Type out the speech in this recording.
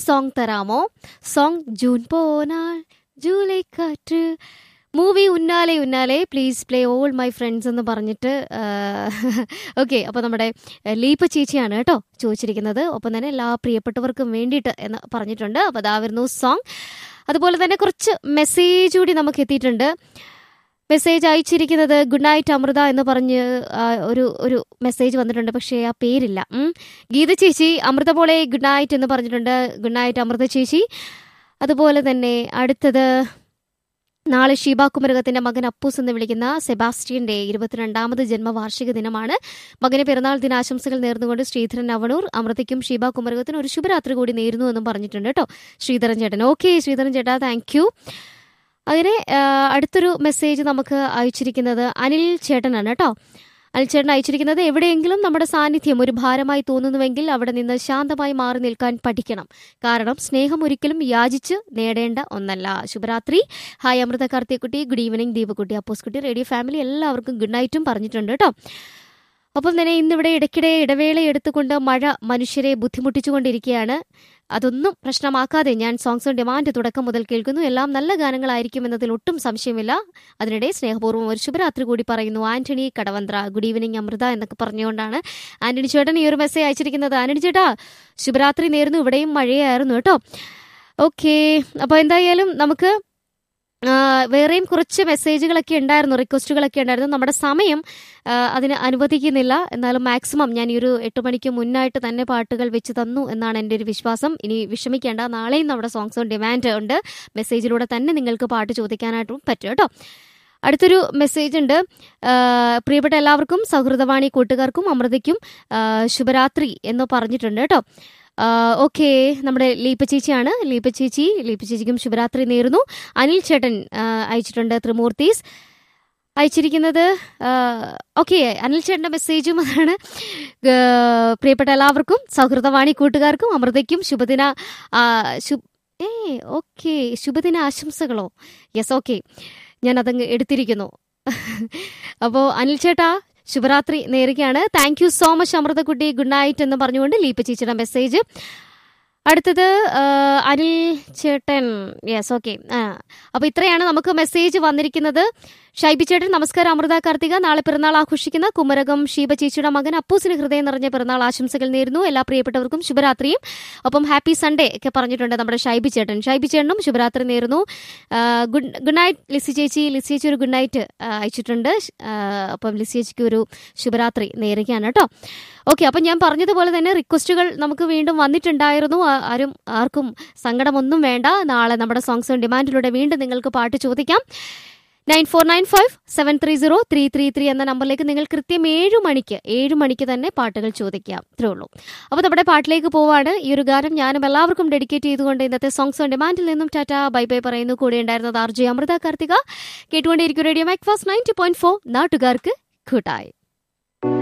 Song തരാമോ song June പോനാൽ July കാറ്റ് movie Unnale Unnale please play all my friends എന്ന് പറഞ്ഞിട്ട് ഓക്കെ അപ്പോൾ നമ്മുടെ ഏഹ്, ലീപ ചേച്ചിയാണ് കേട്ടോ ചോദിച്ചിരിക്കുന്നത് ഒപ്പം തന്നെ എല്ലാ പ്രിയപ്പെട്ടവർക്കും വേണ്ടിയിട്ട് എന്ന് പറഞ്ഞിട്ടുണ്ട് അപ്പോൾ അതാ വരുന്നു സോങ് അതുപോലെ തന്നെ കുറച്ച് മെസ്സേജ് കൂടി നമുക്ക് എത്തിയിട്ടുണ്ട് മെസ്സേജ് അയച്ചിരിക്കുന്നത് ഗുഡ് നൈറ്റ് അമൃത എന്ന് പറഞ്ഞ് ആ, ഒരു ഒരു മെസ്സേജ് വന്നിട്ടുണ്ട് പക്ഷേ ആ പേരില്ല ഉം. ഗീത ചേച്ചി അമൃത പോലെ ഗുഡ് നൈറ്റ് എന്ന് പറഞ്ഞിട്ടുണ്ട് ഗുഡ് നൈറ്റ് അമൃത ചേച്ചി അതുപോലെ തന്നെ അടുത്തത് നാളെ ഷീബ കുമരകത്തിന്റെ മകൻ അപ്പൂസ് എന്ന് വിളിക്കുന്ന സെബാസ്റ്റ്യന്റെ ഇരുപത്തിരണ്ടാമത് ജന്മവാർഷിക ദിനമാണ് മകന് പിറന്നാൾ ദിനാശംസകൾ നേർന്നുകൊണ്ട് ശ്രീധരൻ അവണൂർ അമൃതയ്ക്കും ഷീബ കുമരകത്തിന് ഒരു ശുഭരാത്രി കൂടി നേരുന്നു എന്നും പറഞ്ഞിട്ടുണ്ട് കേട്ടോ ശ്രീധരൻ ചേട്ടൻ ഓക്കെ ശ്രീധരൻ ചേട്ടാ താങ്ക് യു അങ്ങനെ ആ, അടുത്തൊരു മെസ്സേജ് നമുക്ക് അയച്ചിരിക്കുന്നത് അനിൽ ചേട്ടനാണ് കേട്ടോ അനിൽ ചേട്ടൻ അയച്ചിരിക്കുന്നത് എവിടെയെങ്കിലും നമ്മുടെ സാന്നിധ്യം ഒരു ഭാരമായി തോന്നുന്നുവെങ്കിൽ അവിടെ നിന്ന് ശാന്തമായി മാറി നിൽക്കാൻ പഠിക്കണം കാരണം സ്നേഹം ഒരിക്കലും യാചിച്ച് നേടേണ്ട ഒന്നല്ല ശുഭരാത്രി ഹായ് അമൃത കാർത്തിയക്കുട്ടി ഗുഡ് ഈവനിങ് ദീപക്കുട്ടി അപ്പോസ്കുട്ടി റേഡിയോ ഫാമിലി എല്ലാവർക്കും ഗുഡ് നൈറ്റും പറഞ്ഞിട്ടുണ്ട് കേട്ടോ ഒപ്പം തന്നെ ഇന്നിവിടെ ഇടയ്ക്കിടെ ഇടവേള എടുത്തുകൊണ്ട് മഴ മനുഷ്യരെ ബുദ്ധിമുട്ടിച്ചുകൊണ്ടിരിക്കുകയാണ് അതൊന്നും പ്രശ്നമാക്കാതെ ഞാൻ സോങ്സ് ഓൺ ഡിമാൻഡ് തുടക്കം മുതൽ കേൾക്കുന്നു എല്ലാം നല്ല ഗാനങ്ങളായിരിക്കും എന്നതിൽ ഒട്ടും സംശയമില്ല അതിനിടെ സ്നേഹപൂർവ്വം ഒരു ശുഭരാത്രി കൂടി പറയുന്നു ആന്റണി കടവന്ത്ര ഗുഡ് ഈവനിങ് അമൃത എന്നൊക്കെ പറഞ്ഞുകൊണ്ടാണ് ആന്റണി ചേട്ടൻ ഈ ഒരു മെസ്സേജ് അയച്ചിരിക്കുന്നത് ആന്റണി ചേട്ടാ ശുഭരാത്രി നേരുന്നു ഇവിടെയും മഴയായിരുന്നു കേട്ടോ ഓക്കെ അപ്പോൾ എന്തായാലും നമുക്ക് ആ, വേറെയും കുറച്ച് മെസ്സേജുകളൊക്കെ ഉണ്ടായിരുന്നു റിക്വസ്റ്റുകളൊക്കെ ഉണ്ടായിരുന്നു നമ്മുടെ സമയം ആ, അതിന് അനുവദിക്കുന്നില്ല എന്നാലും മാക്സിമം ഞാൻ ഈ ഒരു എട്ട് മണിക്ക് മുന്നായിട്ട് തന്നെ പാട്ടുകൾ വെച്ച് തന്നു എന്നാണ് എൻ്റെ ഒരു വിശ്വാസം ഇനി വിഷമിക്കേണ്ട നാളെയും നമ്മുടെ സോങ്സ് ഓൺ ഡിമാൻഡ് ഉണ്ട് മെസ്സേജിലൂടെ തന്നെ നിങ്ങൾക്ക് പാട്ട് ചോദിക്കാനായിട്ടും പറ്റും കേട്ടോ അടുത്തൊരു മെസ്സേജ് ഉണ്ട് ആ, പ്രിയപ്പെട്ട എല്ലാവർക്കും സൗഹൃദവാണി കൂട്ടുകാർക്കും അമൃതയ്ക്കും ആ, ശുഭരാത്രി എന്ന് പറഞ്ഞിട്ടുണ്ട് കേട്ടോ ഓക്കെ നമ്മുടെ ലീപ ചേച്ചിയാണ് ലീപ ചേച്ചി ലീപ ചേച്ചിക്കും ശുഭരാത്രി നേരുന്നു അനിൽ ചേട്ടൻ ആ, അയച്ചിട്ടുണ്ട് ത്രിമൂർത്തീസ് അയച്ചിരിക്കുന്നത് ഓക്കെ അനിൽ ചേട്ടൻ്റെ മെസ്സേജും അതാണ് ആ, പ്രിയപ്പെട്ട എല്ലാവർക്കും സൗഹൃദവാണി കൂട്ടുകാർക്കും അമൃതയ്ക്കും ശുഭദിന ആ, ശുഭ ഏ ഓക്കെ ശുഭദിന ആശംസകളോ യെസ് ഓക്കെ ഞാൻ അതങ്ങ് എടുത്തിരിക്കുന്നു അപ്പോൾ അനിൽ ചേട്ടാ ശുഭരാത്രി നേരുകയാണ് താങ്ക് യു സോ മച്ച് അമൃതക്കുട്ടി ഗുഡ് നൈറ്റ് എന്ന് പറഞ്ഞുകൊണ്ട് ലീപ ചേച്ചിയുടെ മെസ്സേജ് അടുത്തത് ആ, അനിൽ ചേട്ടൻ യെസ് ഓക്കെ ആ അപ്പോൾ ഇത്രയാണ് നമുക്ക് മെസ്സേജ് വന്നിരിക്കുന്നത് ഷൈബി ചേട്ടൻ നമസ്കാരം അമൃത കാർത്തിക നാളെ പിറന്നാൾ ആഘോഷിക്കുന്ന കുമരകം ഷീബ ചേച്ചിയുടെ മകൻ അപ്പൂസിന് ഹൃദയം നിറഞ്ഞ പിറന്നാൾ ആശംസകൾ നേരുന്നു എല്ലാ പ്രിയപ്പെട്ടവർക്കും ശുഭരാത്രിയും ഒപ്പം ഹാപ്പി സൺഡേ ഒക്കെ പറഞ്ഞിട്ടുണ്ട് നമ്മുടെ ഷൈബി ചേട്ടൻ ഷൈബി ചേട്ടനും ശുഭരാത്രി നേരുന്നു ആ, ഗുഡ് ഗുഡ് നൈറ്റ് ലിസി ചേച്ചി ലിസി ചേച്ചി ഒരു ഗുഡ് നൈറ്റ് ആ, അയച്ചിട്ടുണ്ട് ആ, അപ്പം ലിസി ചേച്ചിക്ക് ഒരു ശുഭരാത്രി നേരുകയാണ് കേട്ടോ ഓക്കെ അപ്പം ഞാൻ പറഞ്ഞതുപോലെ തന്നെ റിക്വസ്റ്റുകൾ നമുക്ക് വീണ്ടും വന്നിട്ടുണ്ടായിരുന്നു ആ- ആരും ആർക്കും സങ്കടമൊന്നും വേണ്ട നാളെ നമ്മുടെ സോങ്സ് ഓൺ ഡിമാൻഡിലൂടെ വീണ്ടും നിങ്ങൾക്ക് പാട്ട് ചോദിക്കാം nine four nine five seven three zero three three three എന്ന നമ്പറിലേക്ക് നിങ്ങൾ കൃത്യം ഏഴ് മണിക്ക് ഏഴ് മണിക്ക് തന്നെ പാട്ടുകൾ ചോദിക്കാം ഇത്രേ ഉള്ളൂ അപ്പോൾ നമ്മുടെ പാട്ടിലേക്ക് പോവാണ് ഈ ഒരു ഗാനം ഞാനും എല്ലാവർക്കും ഡെഡിക്കേറ്റ് ചെയ്തുകൊണ്ട് ഇന്നത്തെ സോങ്സ് ഓൺ ഡിമാൻഡിൽ നിന്നും ടാറ്റ ബൈ ബൈ പറയുന്നു കൂടെ ഉണ്ടായിരുന്നത് ആർ ജെ അമൃത കാർത്തിക കേട്ടുകൊണ്ടേയിരിക്കും radio Mac Fast ninety point four നാട്ടുകാർക്ക് കൂട്ടായി